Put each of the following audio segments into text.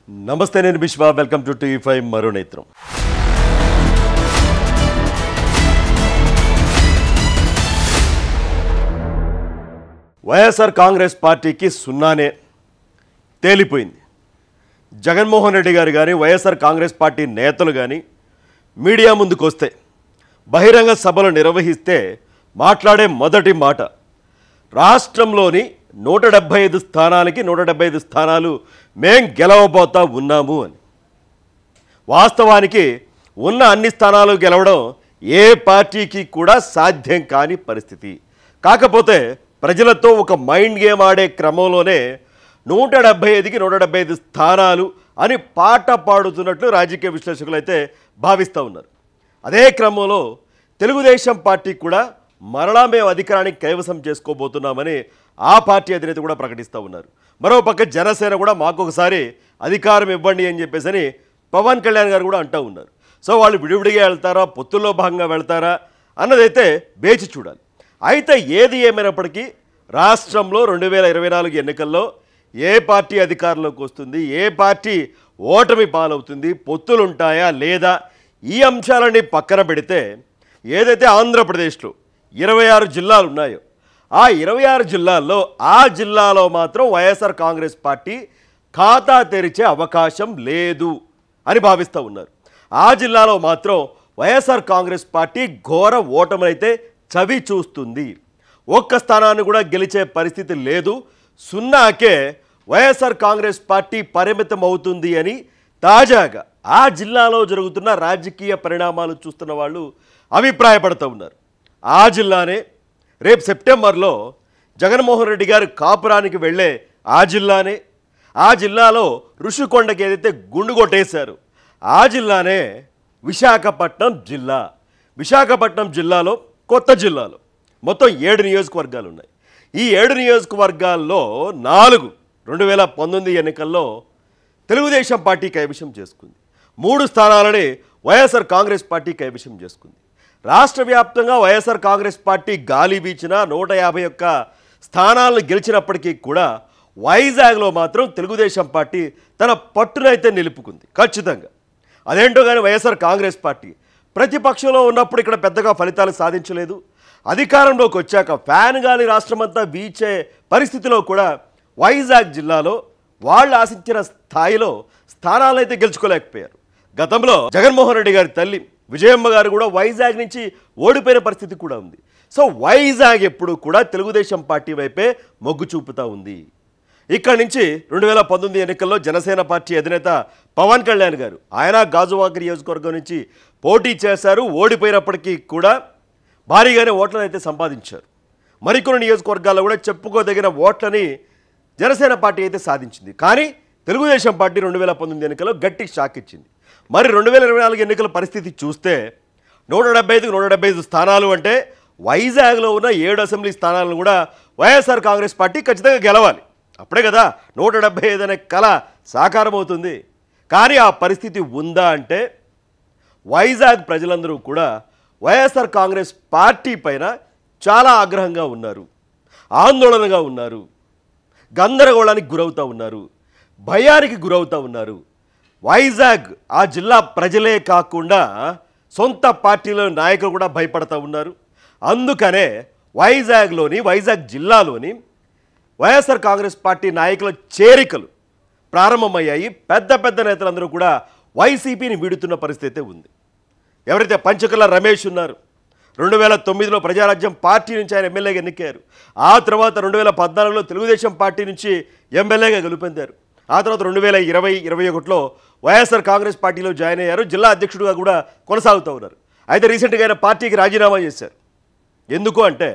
నమస్తే నేను విశ్వ వెల్కమ్ టు టీవీ ఫైవ్ మరో నేత్రం వైఎస్ఆర్ కాంగ్రెస్ పార్టీకి సున్నానే తేలిపోయింది జగన్మోహన్ రెడ్డి గారు కానీ వైఎస్ఆర్ కాంగ్రెస్ పార్టీ నేతలు కానీ మీడియా ముందుకు వస్తే బహిరంగ సభలు నిర్వహిస్తే మాట్లాడే మొదటి మాట రాష్ట్రంలోని నూట డెబ్భై ఐదు స్థానాలకి నూట డెబ్భై ఐదు స్థానాలు మేం గెలవబోతా ఉన్నాము అని వాస్తవానికి ఉన్న అన్ని స్థానాలు గెలవడం ఏ పార్టీకి కూడా సాధ్యం కాని పరిస్థితి కాకపోతే ప్రజలతో ఒక మైండ్ గేమ్ ఆడే క్రమంలోనే నూట డెబ్భై ఐదుకి నూట డెబ్భై ఐదు స్థానాలు అని పాట పాడుతున్నట్లు రాజకీయ విశ్లేషకులు అయితే భావిస్తూ ఉన్నారు అదే క్రమంలో తెలుగుదేశం పార్టీ కూడా మరలా మేము అధికారానికి కైవసం చేసుకోబోతున్నామని ఆ పార్టీ అధినేత కూడా ప్రకటిస్తూ ఉన్నారు మరోపక్క జనసేన కూడా మాకు ఒకసారి అధికారం ఇవ్వండి అని చెప్పేసి అని పవన్ కళ్యాణ్ గారు కూడా అంటూ ఉన్నారు సో వాళ్ళు విడివిడిగా వెళ్తారా పొత్తుల్లో భాగంగా వెళ్తారా అన్నదైతే వేచి చూడాలి అయితే ఏది ఏమైనప్పటికీ రాష్ట్రంలో రెండు వేల ఇరవై నాలుగు ఎన్నికల్లో ఏ పార్టీ అధికారంలోకి వస్తుంది ఏ పార్టీ ఓటమి పాలవుతుంది పొత్తులు ఉంటాయా లేదా ఈ అంశాలన్నీ పక్కన పెడితే ఏదైతే ఆంధ్రప్రదేశ్లో ఇరవై ఆరు జిల్లాలు ఉన్నాయో ఆ ఇరవై ఆరు జిల్లాల్లో ఆ జిల్లాలో మాత్రం వైఎస్ఆర్ కాంగ్రెస్ పార్టీ ఖాతా తెరిచే అవకాశం లేదు అని భావిస్తూ ఉన్నారు ఆ జిల్లాలో మాత్రం వైఎస్ఆర్ కాంగ్రెస్ పార్టీ ఘోర ఓటమినైతే చవి చూస్తుంది ఒక్క స్థానాన్ని కూడా గెలిచే పరిస్థితి లేదు సున్నాకే వైఎస్ఆర్ కాంగ్రెస్ పార్టీ పరిమితం అవుతుంది అని తాజాగా ఆ జిల్లాలో జరుగుతున్న రాజకీయ పరిణామాలు చూస్తున్న వాళ్ళు అభిప్రాయపడుతూ ఉన్నారు ఆ జిల్లానే రేపు సెప్టెంబర్లో జగన్మోహన్ రెడ్డి గారు కాపురానికి వెళ్ళే ఆ జిల్లానే ఆ జిల్లాలో ఋషికొండకి ఏదైతే గుండు కొట్టేశారు ఆ జిల్లానే విశాఖపట్నం జిల్లా విశాఖపట్నం జిల్లాలో కొత్త జిల్లాలో మొత్తం ఏడు నియోజకవర్గాలు ఉన్నాయి ఈ ఏడు నియోజకవర్గాల్లో నాలుగు రెండు వేల పంతొమ్మిది ఎన్నికల్లో తెలుగుదేశం పార్టీ కైవశం చేసుకుంది మూడు స్థానాలని వైఎస్ఆర్ కాంగ్రెస్ పార్టీ కైవశం చేసుకుంది రాష్ట్ర వ్యాప్తంగా వైఎస్ఆర్ కాంగ్రెస్ పార్టీ గాలి వీచిన నూట యాభై ఒక్క స్థానాలను గెలిచినప్పటికీ కూడా వైజాగ్లో మాత్రం తెలుగుదేశం పార్టీ తన పట్టునైతే నిలుపుకుంది ఖచ్చితంగా అదేంటో కానీ వైఎస్ఆర్ కాంగ్రెస్ పార్టీ ప్రతిపక్షంలో ఉన్నప్పుడు ఇక్కడ పెద్దగా ఫలితాలు సాధించలేదు అధికారంలోకి వచ్చాక ఫ్యాన్ గాలి రాష్ట్రమంతా వీచే పరిస్థితిలో కూడా వైజాగ్ జిల్లాలో వాళ్ళు ఆశించిన స్థాయిలో స్థానాలు అయితే గెలుచుకోలేకపోయారు గతంలో జగన్మోహన్ రెడ్డి గారి తల్లి విజయమ్మ గారు కూడా వైజాగ్ నుంచి ఓడిపోయిన పరిస్థితి కూడా ఉంది సో వైజాగ్ ఎప్పుడు కూడా తెలుగుదేశం పార్టీ వైపే మొగ్గు చూపుతా ఉంది ఇక్కడి నుంచి రెండు వేల పంతొమ్మిది ఎన్నికల్లో జనసేన పార్టీ అధినేత పవన్ కళ్యాణ్ గారు ఆయన గాజువాక నియోజకవర్గం నుంచి పోటీ చేశారు ఓడిపోయినప్పటికీ కూడా భారీగానే ఓట్లను అయితే సంపాదించారు మరికొన్ని నియోజకవర్గాల్లో కూడా చెప్పుకోదగిన ఓట్లని జనసేన పార్టీ అయితే సాధించింది కానీ తెలుగుదేశం పార్టీ రెండు వేల పంతొమ్మిది ఎన్నికల్లో గట్టి షాక్ ఇచ్చింది మరి రెండు వేల ఇరవై నాలుగు ఎన్నికల పరిస్థితి చూస్తే నూట డెబ్బై ఐదుకు నూట డెబ్బై ఐదు స్థానాలు అంటే వైజాగ్లో ఉన్న ఏడు అసెంబ్లీ స్థానాలను కూడా వైఎస్ఆర్ కాంగ్రెస్ పార్టీ ఖచ్చితంగా గెలవాలి అప్పుడే కదా నూట డెబ్బై ఐదు అనే కళ సాకారం అవుతుంది కానీ ఆ పరిస్థితి ఉందా అంటే వైజాగ్ ప్రజలందరూ కూడా వైఎస్ఆర్ కాంగ్రెస్ పార్టీ పైన చాలా ఆగ్రహంగా ఉన్నారు ఆందోళనగా ఉన్నారు గందరగోళానికి గురవుతూ ఉన్నారు భయానికి గురవుతూ ఉన్నారు వైజాగ్ ఆ జిల్లా ప్రజలే కాకుండా సొంత పార్టీలో నాయకులు కూడా భయపడతా ఉన్నారు అందుకనే వైజాగ్లోని వైజాగ్ జిల్లాలోని వైఎస్ఆర్ కాంగ్రెస్ పార్టీ నాయకుల చేరికలు ప్రారంభమయ్యాయి పెద్ద పెద్ద నేతలందరూ కూడా వైసీపీని వీడుతున్న పరిస్థితి అయితే ఉంది ఎవరైతే పంచకల రమేష్ ఉన్నారు రెండు వేల తొమ్మిదిలో ప్రజారాజ్యం పార్టీ నుంచి ఆయన ఎమ్మెల్యేగా ఎన్నికారు ఆ తర్వాత రెండు వేల పద్నాలుగులో తెలుగుదేశం పార్టీ నుంచి ఎమ్మెల్యేగా గెలుపొందారు ఆ తర్వాత రెండు వేల ఇరవై ఇరవై ఒకటిలో వైఎస్ఆర్ కాంగ్రెస్ పార్టీలో జాయిన్ అయ్యారు జిల్లా అధ్యక్షుడిగా కూడా కొనసాగుతూ ఉన్నారు అయితే రీసెంట్గా ఆయన పార్టీకి రాజీనామా చేశారు ఎందుకు అంటే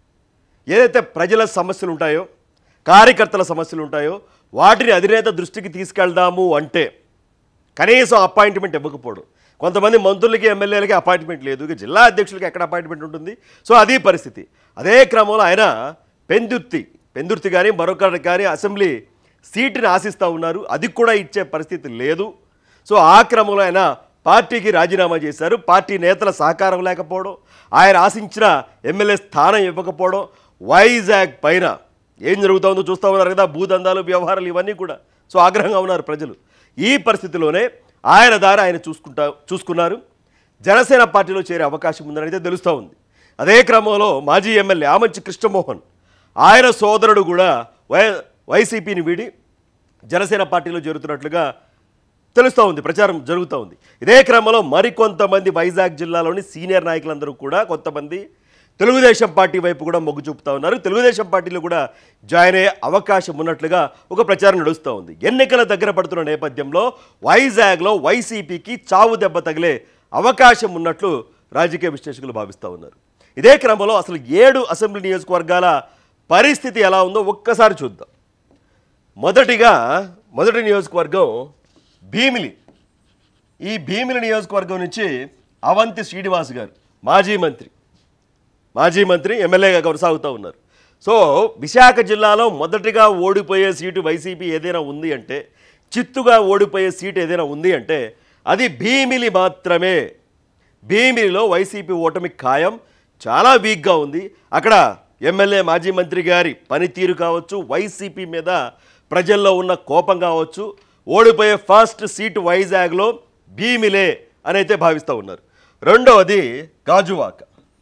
ఏదైతే ప్రజల సమస్యలు ఉంటాయో కార్యకర్తల సమస్యలు ఉంటాయో వాటిని అధినేత దృష్టికి తీసుకెళ్దాము అంటే కనీసం అపాయింట్మెంట్ ఇవ్వకపోవడం కొంతమంది మంత్రులకి ఎమ్మెల్యేలకి అపాయింట్మెంట్ లేదు ఇక జిల్లా అధ్యక్షులకి ఎక్కడ అపాయింట్మెంట్ ఉంటుంది సో అది పరిస్థితి అదే క్రమంలో ఆయన పెందుర్తి పెందుర్తి కానీ మరొకరికి కానీ అసెంబ్లీ సీటుని ఆశిస్తూ ఉన్నారు అది కూడా ఇచ్చే పరిస్థితి లేదు సో ఆ క్రమంలో ఆయన పార్టీకి రాజీనామా చేశారు పార్టీ నేతల సహకారం లేకపోవడం ఆయన ఆశించిన ఎమ్మెల్యే స్థానం ఇవ్వకపోవడం వైజాగ్ పైన ఏం జరుగుతుందో చూస్తూ ఉన్నారు కదా భూదందాలు వ్యవహారాలు ఇవన్నీ కూడా సో ఆగ్రహంగా ఉన్నారు ప్రజలు ఈ పరిస్థితిలోనే ఆయన దారి ఆయన చూసుకుంటా చూసుకున్నారు జనసేన పార్టీలో చేరే అవకాశం ఉందని అయితే తెలుస్తూ ఉంది అదే క్రమంలో మాజీ ఎమ్మెల్యే ఆమంచి కృష్ణమోహన్ ఆయన సోదరుడు కూడా వై వైసీపీని వీడి జనసేన పార్టీలో చేరుతున్నట్లుగా తెలుస్తూ ఉంది ప్రచారం జరుగుతూ ఉంది ఇదే క్రమంలో మరికొంతమంది వైజాగ్ జిల్లాలోని సీనియర్ నాయకులందరూ కూడా కొంతమంది తెలుగుదేశం పార్టీ వైపు కూడా మొగ్గు చూపుతా ఉన్నారు తెలుగుదేశం పార్టీలో కూడా జాయిన్ అయ్యే అవకాశం ఉన్నట్లుగా ఒక ప్రచారం నడుస్తూ ఉంది ఎన్నికల దగ్గర పడుతున్న నేపథ్యంలో వైజాగ్లో వైసీపీకి చావు దెబ్బ తగిలే అవకాశం ఉన్నట్లు రాజకీయ విశ్లేషకులు భావిస్తూ ఉన్నారు ఇదే క్రమంలో అసలు ఏడు అసెంబ్లీ నియోజకవర్గాల పరిస్థితి ఎలా ఉందో ఒక్కసారి చూద్దాం మొదటిగా మొదటి నియోజకవర్గం భీమిలి ఈ భీమిలి నియోజకవర్గం నుంచి అవంతి శ్రీనివాస్ గారు మాజీ మంత్రి మాజీ మంత్రి ఎమ్మెల్యేగా కొనసాగుతూ ఉన్నారు సో విశాఖ జిల్లాలో మొదటిగా ఓడిపోయే సీటు వైసీపీ ఏదైనా ఉంది అంటే చిత్తుగా ఓడిపోయే సీటు ఏదైనా ఉంది అంటే అది భీమిలి మాత్రమే భీమిలిలో వైసీపీ ఓటమి ఖాయం చాలా వీక్గా ఉంది అక్కడ ఎమ్మెల్యే మాజీ మంత్రి గారి పనితీరు కావచ్చు వైసీపీ మీద ప్రజల్లో ఉన్న కోపం కావచ్చు ఓడిపోయే ఫస్ట్ సీటు వైజాగ్లో భీమిలే అని అయితే భావిస్తూ ఉన్నారు రెండవది గాజువాక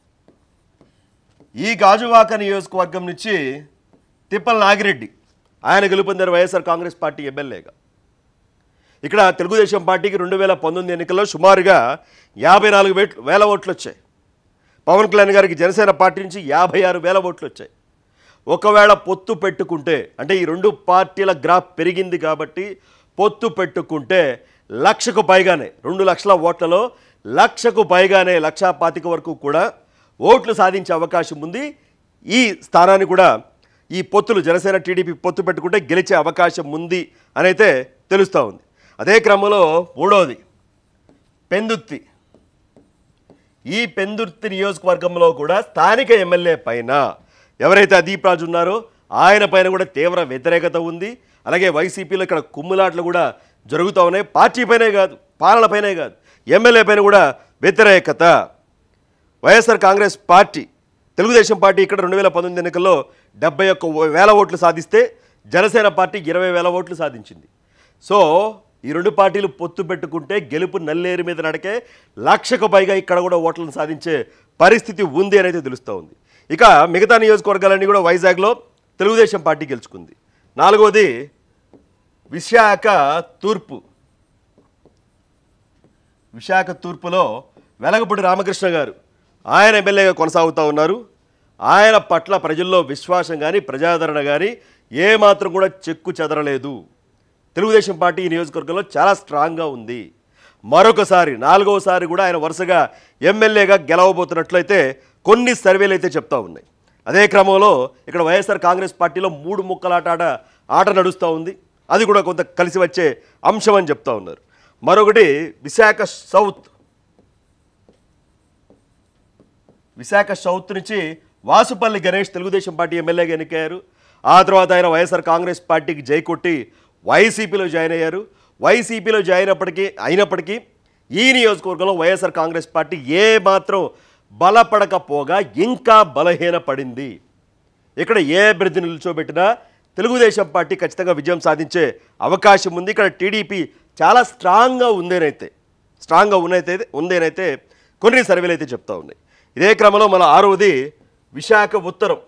ఈ గాజువాక నియోజకవర్గం నుంచి తిప్పల నాగిరెడ్డి ఆయన గెలుపొందారు వైఎస్ఆర్ కాంగ్రెస్ పార్టీ ఎమ్మెల్యేగా ఇక్కడ తెలుగుదేశం పార్టీకి రెండు వేల పంతొమ్మిది ఎన్నికల్లో సుమారుగా యాభై నాలుగు వేట్ వేల ఓట్లు వచ్చాయి పవన్ కళ్యాణ్ గారికి జనసేన పార్టీ నుంచి యాభై ఆరు వేల ఓట్లు వచ్చాయి ఒకవేళ పొత్తు పెట్టుకుంటే అంటే ఈ రెండు పార్టీల గ్రాఫ్ పెరిగింది కాబట్టి పొత్తు పెట్టుకుంటే లక్షకు పైగానే రెండు లక్షల ఓట్లలో లక్షకు పైగానే లక్షా పాతిక వరకు కూడా ఓట్లు సాధించే అవకాశం ఉంది ఈ స్థానాన్ని కూడా ఈ పొత్తులు జనసేన టీడీపీ పొత్తు పెట్టుకుంటే గెలిచే అవకాశం ఉంది అని అయితే తెలుస్తూ ఉంది అదే క్రమంలో మూడవది పెందుత్తి ఈ పెందుర్తి నియోజకవర్గంలో కూడా స్థానిక ఎమ్మెల్యే పైన ఎవరైతే అదీప్ రాజు ఉన్నారో ఆయన పైన కూడా తీవ్ర వ్యతిరేకత ఉంది అలాగే వైసీపీలో ఇక్కడ కుమ్ములాట్లు కూడా జరుగుతూ ఉన్నాయి పార్టీ పైనే కాదు పాలనపైనే కాదు ఎమ్మెల్యే పైన కూడా వ్యతిరేకత YSR Congress party Telugu Desam party ఇక్కడ రెండు వేల పంతొమ్మిది ఎన్నికల్లో డెబ్బై ఒక్క వేల ఓట్లు సాధిస్తే జనసేన పార్టీ ఇరవై వేల ఓట్లు సాధించింది సో ఈ రెండు పార్టీలు పొత్తు పెట్టుకుంటే గెలుపు నల్లేరు మీద నడకే లక్షకు పైగా ఇక్కడ కూడా ఓట్లను సాధించే పరిస్థితి ఉంది అని అయితే తెలుస్తూ ఉంది ఇక మిగతా నియోజకవర్గాలన్నీ కూడా వైజాగ్లో తెలుగుదేశం పార్టీ గెలుచుకుంది నాలుగవది విశాఖ తూర్పు విశాఖ తూర్పులో వెలగపూడి రామకృష్ణ గారు ఆయన ఎమ్మెల్యేగా కొనసాగుతూ ఉన్నారు ఆయన పట్ల ప్రజల్లో విశ్వాసం కానీ ప్రజాదరణ కానీ ఏమాత్రం కూడా చెక్కు చెదరలేదు తెలుగుదేశం పార్టీ ఈ నియోజకవర్గంలో చాలా స్ట్రాంగ్గా ఉంది మరొకసారి నాలుగవసారి కూడా ఆయన వరుసగా ఎమ్మెల్యేగా గెలవబోతున్నట్లయితే కొన్ని సర్వేలు అయితే చెప్తా ఉన్నాయి అదే క్రమంలో ఇక్కడ వైఎస్ఆర్ కాంగ్రెస్ పార్టీలో మూడు ముక్కలాట ఆట ఆట నడుస్తూ ఉంది అది కూడా కొంత కలిసి వచ్చే అంశం అని చెప్తా ఉన్నారు మరొకటి విశాఖ సౌత్ విశాఖ సౌత్ నుంచి వాసుపల్లి గణేష్ తెలుగుదేశం పార్టీ ఎమ్మెల్యేగా ఎన్నికయ్యారు ఆ తర్వాత ఆయన వైఎస్ఆర్ కాంగ్రెస్ పార్టీకి జై కొట్టి వైసీపీలో జాయిన్ అయ్యారు వైసీపీలో జాయిన్ అప్పటికీ అయినప్పటికీ ఈ నియోజకవర్గంలో వైఎస్ఆర్ కాంగ్రెస్ పార్టీ ఏ మాత్రం బలపడకపోగా ఇంకా బలహీనపడింది ఇక్కడ ఏ అభ్యర్థి నిల్చోబెట్టినా తెలుగుదేశం పార్టీ ఖచ్చితంగా విజయం సాధించే అవకాశం ఉంది ఇక్కడ టీడీపీ చాలా స్ట్రాంగ్గా ఉందేనైతే స్ట్రాంగ్గా ఉన్నైతే ఉందేనైతే కొన్ని సర్వేలు అయితే చెప్తా ఉన్నాయి ఇదే క్రమంలో మన ఆరవది విశాఖ ఉత్తరం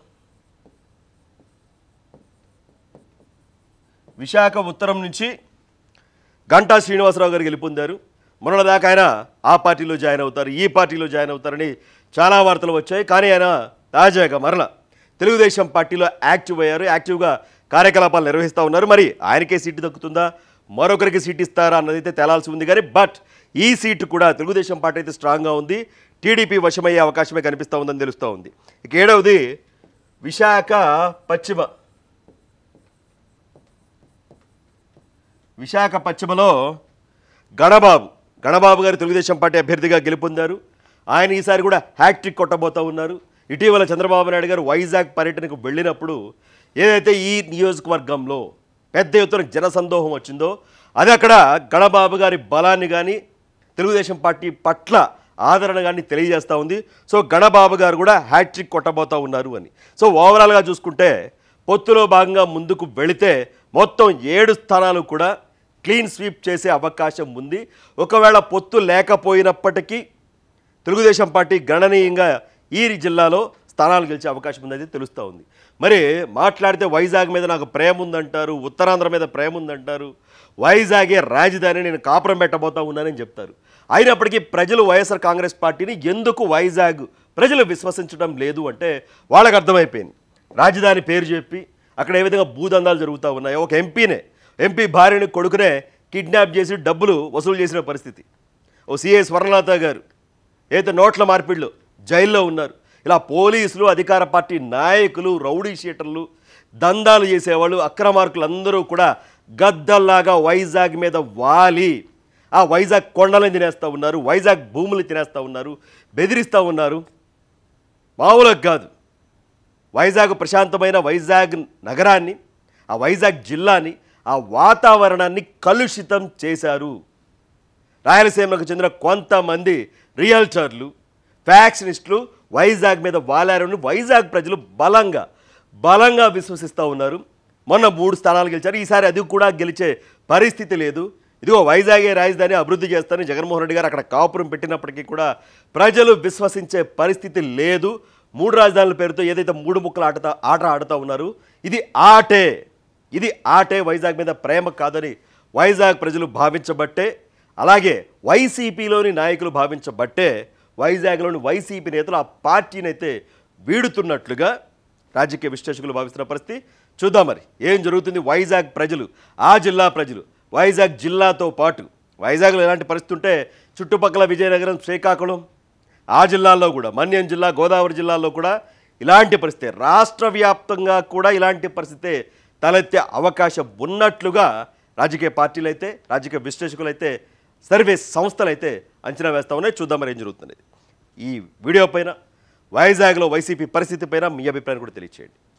విశాఖ ఉత్తరం నుంచి గంటా శ్రీనివాసరావు గారు గెలుపొందారు మొన్నటిదాకా ఆయన ఆ పార్టీలో జాయిన్ అవుతారు ఈ పార్టీలో జాయిన్ అవుతారని చాలా వార్తలు వచ్చాయి కానీ ఆయన తాజాగా మరల తెలుగుదేశం పార్టీలో యాక్టివ్ అయ్యారు యాక్టివ్గా కార్యకలాపాలు నిర్వహిస్తూ ఉన్నారు మరి ఆయనకే సీటు దక్కుతుందా మరొకరికి సీట్ ఇస్తారా అన్నది అయితే తేలాల్సి ఉంది కానీ బట్ ఈ సీటు కూడా తెలుగుదేశం పార్టీ అయితే స్ట్రాంగ్గా ఉంది టీడీపీ వశమయ్యే అవకాశమే కనిపిస్తూ ఉందని తెలుస్తూ ఉంది ఇక ఏడవది విశాఖ పశ్చిమ విశాఖ పశ్చిమలో గణబాబు గణబాబు గారు తెలుగుదేశం పార్టీ అభ్యర్థిగా గెలుపొందారు ఆయన ఈసారి కూడా హ్యాట్రిక్ కొట్టబోతూ ఉన్నారు ఇటీవల చంద్రబాబు నాయుడు గారు వైజాగ్ పర్యటనకు వెళ్ళినప్పుడు ఏదైతే ఈ నియోజకవర్గంలో పెద్ద ఎత్తున జనసందోహం వచ్చిందో అది అక్కడ గణబాబు గారి బలాన్ని కానీ తెలుగుదేశం పార్టీ పట్ల ఆదరణ కానీ తెలియజేస్తూ ఉంది సో గణబాబు గారు కూడా హ్యాట్రిక్ కొట్టబోతూ ఉన్నారు అని సో ఓవరాల్గా చూసుకుంటే పొత్తులో భాగంగా ముందుకు వెళితే మొత్తం ఏడు స్థానాలు కూడా క్లీన్ స్వీప్ చేసే అవకాశం ఉంది ఒకవేళ పొత్తు లేకపోయినప్పటికీ తెలుగుదేశం పార్టీ గణనీయంగా ఈ జిల్లాలో స్థానాలు గెలిచే అవకాశం ఉందైతే తెలుస్తూ ఉంది మరి మాట్లాడితే వైజాగ్ మీద నాకు ప్రేమ ఉందంటారు ఉత్తరాంధ్ర మీద ప్రేమ ఉందంటారు వైజాగే రాజధాని నేను కాపురం పెట్టబోతా ఉన్నానని చెప్తారు అయినప్పటికీ ప్రజలు వైఎస్ఆర్ కాంగ్రెస్ పార్టీని ఎందుకు వైజాగ్ ప్రజలు విశ్వసించడం లేదు అంటే వాళ్ళకి అర్థమైపోయింది రాజధాని పేరు చెప్పి అక్కడ ఏ విధంగా భూదందాలు జరుగుతూ ఉన్నాయో ఒక ఎంపీనే ఎంపీ భార్యని కొడుకునే కిడ్నాప్ చేసి డబ్బులు వసూలు చేసిన పరిస్థితి ఓ సిఐ స్వర్ణలత గారు ఏదైతే నోట్ల మార్పిళ్ళు జైల్లో ఉన్నారు ఇలా పోలీసులు అధికార పార్టీ నాయకులు రౌడీ షీటర్లు దందాలు చేసేవాళ్ళు అక్రమార్కులు అందరూ కూడా గద్దల్లాగా వైజాగ్ మీద వాలి ఆ వైజాగ్ కొండలను తినేస్తూ ఉన్నారు వైజాగ్ భూములు తినేస్తూ ఉన్నారు బెదిరిస్తూ ఉన్నారు మామూలుగా కాదు వైజాగ్ ప్రశాంతమైన వైజాగ్ నగరాన్ని ఆ వైజాగ్ జిల్లాని ఆ వాతావరణాన్ని కలుషితం చేశారు రాయలసీమకు చెందిన కొంతమంది రియల్టర్లు ఫ్యాక్షనిస్టులు వైజాగ్ మీద వాలారని వైజాగ్ ప్రజలు బలంగా బలంగా విశ్వసిస్తూ ఉన్నారు మొన్న మూడు స్థానాలు గెలిచారు ఈసారి అది కూడా గెలిచే పరిస్థితి లేదు ఇదిగో వైజాగే రాజధాని అభివృద్ధి చేస్తారని జగన్మోహన్ రెడ్డి గారు అక్కడ కాపురం పెట్టినప్పటికీ కూడా ప్రజలు విశ్వసించే పరిస్థితి లేదు మూడు రాజధానుల పేరుతో ఏదైతే మూడు ముక్కల ఆట ఆట ఆడుతూ ఉన్నారు ఇది ఆటే ఇది ఆటే వైజాగ్ మీద ప్రేమ కాదని వైజాగ్ ప్రజలు భావించబట్టే అలాగే వైసీపీలోని నాయకులు భావించబట్టే వైజాగ్లోని వైసీపీ నేతలు ఆ పార్టీని అయితే వీడుతున్నట్లుగా రాజకీయ విశ్లేషకులు భావిస్తున్న పరిస్థితి చూద్దాం మరి ఏం జరుగుతుంది వైజాగ్ ప్రజలు ఆ జిల్లా ప్రజలు వైజాగ్ జిల్లాతో పాటు వైజాగ్లో ఎలాంటి పరిస్థితి ఉంటే చుట్టుపక్కల విజయనగరం శ్రీకాకుళం ఆ జిల్లాల్లో కూడా మన్యం జిల్లా గోదావరి జిల్లాల్లో కూడా ఇలాంటి పరిస్థితి రాష్ట్ర వ్యాప్తంగా కూడా ఇలాంటి పరిస్థితే తలెత్తే అవకాశం ఉన్నట్లుగా రాజకీయ పార్టీలు అయితే రాజకీయ విశ్లేషకులు అయితే సర్వే సంస్థలు అయితే అంచనా వేస్తా ఉన్నాయి చూద్దాం మరి ఏం జరుగుతుంది ఈ వీడియో పైన వైజాగ్లో వైసీపీ పరిస్థితి పైన మీ అభిప్రాయం కూడా తెలియచేయండి